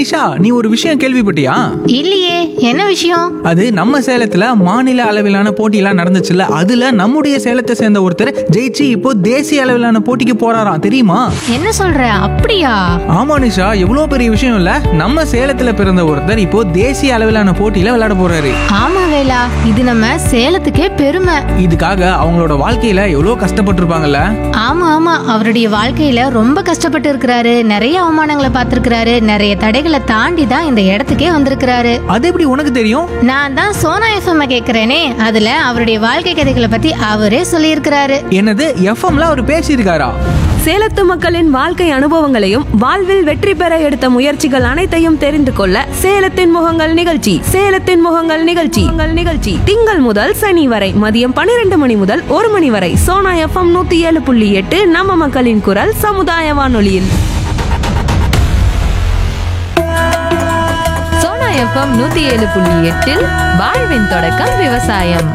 நிஷா நீ ஒரு விஷயம் கேள்விப்பட்டியா இல்லையே என்ன விஷயம் அது நம்ம சேலத்துல மாநில அளவிலான போட்டியெல்லாம் நடந்துச்சுல்ல அதுல நம்முடைய சேலத்தை சேர்ந்த ஒருத்தர் ஜெயிச்சு இப்போ தேசிய அளவிலான போட்டிக்கு போறாராம் தெரியுமா என்ன சொல்ற அப்படியா ஆமா நிஷா எவ்வளவு பெரிய விஷயம் இல்ல நம்ம சேலத்துல பிறந்த ஒருத்தர் இப்போ தேசிய அளவிலான போட்டியில விளையாட போறாரு ஆமா வேலா இது நம்ம சேலத்துக்கே பெருமை இதுக்காக அவங்களோட வாழ்க்கையில எவ்வளவு கஷ்டப்பட்டிருப்பாங்கல்ல ஆமா ஆமா அவருடைய வாழ்க்கையில ரொம்ப கஷ்டப்பட்டு இருக்கிறாரு நிறைய அவமானங்களை பார்த்திருக்கிறாரு நிறைய தடைகளை தாண்டி தான் இந்த இடத்துக்கே வந்திருக்கிறாரு அது எப்படி உனக்கு தெரியும் நான் தான் சோனா எஃப்எம் கேக்குறேனே அதுல அவருடைய வாழ்க்கை கதைகளை பத்தி அவரே சொல்லியிருக்கிறாரு என்னது எஃப்எம்ல அவர் பேசியிருக்காரா சேலத்து மக்களின் வாழ்க்கை அனுபவங்களையும் வாழ்வில் வெற்றி பெற எடுத்த முயற்சிகள் அனைத்தையும் தெரிந்து கொள்ள சேலத்தின் முகங்கள் நிகழ்ச்சி சேலத்தின் முகங்கள் நிகழ்ச்சி உங்கள் நிகழ்ச்சி திங்கள் முதல் சனி வரை மதியம் பன்னிரண்டு மணி முதல் ஒரு மணி வரை சோனா எஃப்எம் நூத்தி ஏழு புள்ளி எட்டு நம்ம மக்களின் குரல் சமுதாய வானொலியில் சோனா எஃப்எம் நூத்தி ஏழு புள்ளி எட்டில் வாழ்வின் தொடக்கம் விவசாயம்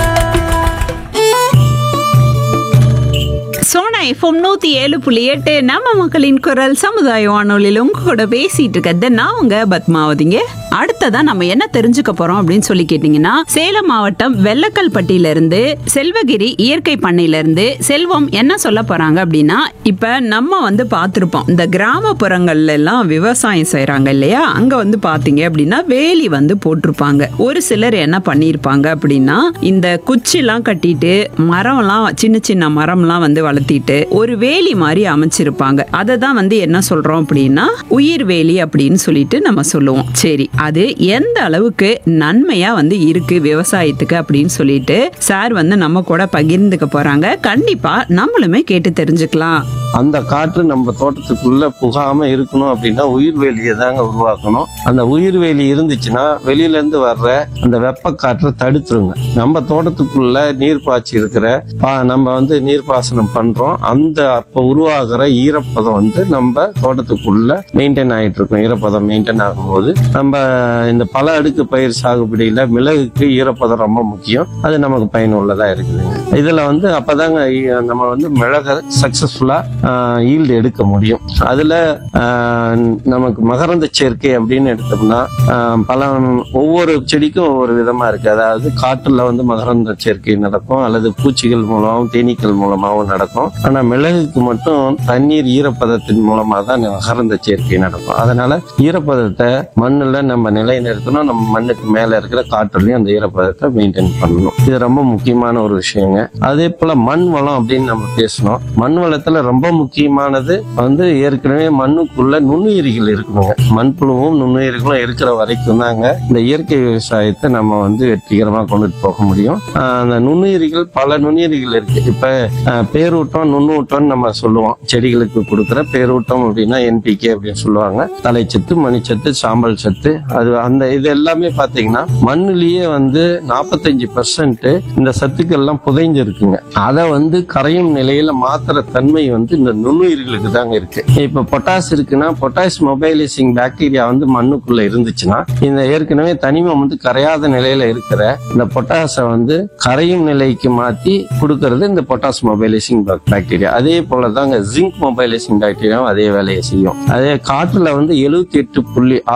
சோனா எஃப்எம் நூத்தி ஏழு புள்ளி எட்டு நம்ம மக்களின் குரல் சமுதாய வானொலியில் உங்க கூட பேசிட்டு இருக்கிறது நான் உங்க பத்மாவதிங்க அடுத்ததா நம்ம என்ன தெரிஞ்சுக்க போறோம் அப்படின்னு சொல்லி கேட்டீங்கன்னா சேலம் மாவட்டம் வெள்ளக்கல்பட்டியில இருந்து செல்வகிரி இயற்கை பண்ணையில இருந்து செல்வம் என்ன சொல்ல போறாங்க அப்படின்னா இப்ப நம்ம வந்து பார்த்திருப்போம் இந்த கிராமப்புறங்கள்ல எல்லாம் விவசாயம் செய்றாங்க இல்லையா அங்க வந்து பாத்தீங்க அப்படின்னா வேலி வந்து போட்டிருப்பாங்க ஒரு சிலர் என்ன பண்ணியிருப்பாங்க அப்படின்னா இந்த குச்சிலாம் கட்டிட்டு மரம்லாம் சின்ன சின்ன மரம்லாம் வந்து வளர்த்திட்டு ஒரு வேலி மாதிரி அமைச்சிருப்பாங்க அதை தான் வந்து என்ன சொல்றோம் அப்படின்னா உயிர் வேலி அப்படின்னு சொல்லிட்டு நம்ம சொல்லுவோம் சரி அது எந்த அளவுக்கு நன்மையா வந்து இருக்கு விவசாயத்துக்கு அப்படின்னு சொல்லிட்டு சார் வந்து நம்ம கூட பகிர்ந்துக்க போறாங்க கண்டிப்பா நம்மளுமே கேட்டு தெரிஞ்சுக்கலாம் அந்த காற்று நம்ம தோட்டத்துக்குள்ள புகாம இருக்கணும் அப்படின்னா உயிர்வேலியை தாங்க உருவாக்கணும் அந்த உயிர்வேலி இருந்துச்சுன்னா வெளியில இருந்து வர்ற அந்த வெப்ப காற்றை தடுத்துருங்க நம்ம தோட்டத்துக்குள்ள நீர் பாய்ச்சி இருக்கிற பா- நம்ம வந்து நீர்ப்பாசனம் பண்றோம் அந்த அப்ப உருவாகிற ஈரப்பதம் வந்து நம்ம தோட்டத்துக்குள்ள மெயின்டைன் ஆயிட்டு இருக்கும் ஈரப்பதம் மெயின்டைன் ஆகும்போது நம்ம இந்த பல அடுக்கு பயிர் சாகுபடியில மிளகுக்கு ஈரப்பதம் ரொம்ப முக்கியம் அது நமக்கு பயனுள்ளதா இருக்குதுங்க இதுல வந்து அப்பதாங்க ஈ- நம்ம வந்து மிளகை சக்சஸ்ஃபுல்லா ஈல்டு எடுக்க முடியும் அதுல ஆஹ், நமக்கு மகரந்த சேர்க்கை அப்படின்னு எடுத்தோம்னா ஆஹ், பல ஒவ்வொரு செடிக்கும் ஒவ்வொரு விதமா இருக்கு அதாவது காட்டுல வந்து மகரந்த சேர்க்கை நடக்கும் அல்லது பூச்சிகள் மூலமாகவும் தேனீக்கள் மூலமாகவும் நடக்கும் ஆனா மிளகுக்கு மட்டும் தண்ணீர் ஈரப்பதத்தின் மூலமா தான் மகரந்த சேர்க்கை நடக்கும் அதனால ஈரப்பதத்தை மண்ணுல நம்ம நிலைநிறுத்தணும் நம்ம மண்ணுக்கு மேல இருக்கிற காற்றுலயும் அந்த ஈரப்பதத்தை மெயின்டைன் பண்ணணும் இது ரொம்ப முக்கியமான ஒரு விஷயங்க அதே போல மண் வளம் அப்படின்னு நம்ம பேசணும் மண் வளத்துல ரொம்ப முக்கியமானது வந்து ஏற்கனவே மண்ணுக்குள்ள நுண்ணுயிரிகள் இருக்கணுங்க மண்புழுவும் நுண்ணுயிர்களும் இருக்கிற வரைக்கும் தாங்க இந்த இயற்கை விவசாயத்தை நம்ம வந்து வெற்றிகரமா கொண்டுட்டு போக முடியும் ஆஹ் அந்த நுண்ணுயிரிகள் பல நுண்ணுயிரிகள் இருக்கு இப்ப ஆஹ் பேரூட்டம் நுண்ணூட்டம்னு நம்ம சொல்லுவோம் செடிகளுக்கு கொடுக்குற பேரூட்டம் அப்படின்னா என்பிகே அப்படின்னு சொல்லுவாங்க தலைச்சத்து மணிச்சத்து சாம்பல் சத்து அது அந்த இது எல்லாமே பாத்தீங்கன்னா மண்ணுலயே வந்து நாற்பத்தஞ்சு பர்சன்ட் இந்த சத்துக்கள் எல்லாம் புதைஞ்சு இருக்குங்க அதை வந்து கரையும் நிலையில மாத்துற தன்மை வந்து இந்த நுண்ணுயிர்களுக்கு தாங்க இருக்கு இப்ப பொட்டாஸ் இருக்குன்னா பொட்டாஸ் மொபைலைசிங் பாக்டீரியா வந்து மண்ணுக்குள்ள இருந்துச்சுன்னா இந்த ஏற்கனவே தனிமம் வந்து கரையாத நிலையில இருக்கிற இந்த பொட்டாசை வந்து கரையும் நிலைக்கு மாத்தி கொடுக்கறது இந்த பொட்டாஸ் மொபைலைசிங் பாக்டீரியா அதே போல தாங்க ஜிங்க் மொபைலைசிங் பாக்டீரியாவும் அதே வேலையை செய்யும் அதே காற்றுல வந்து எழுபத்தி எட்டு புள்ளி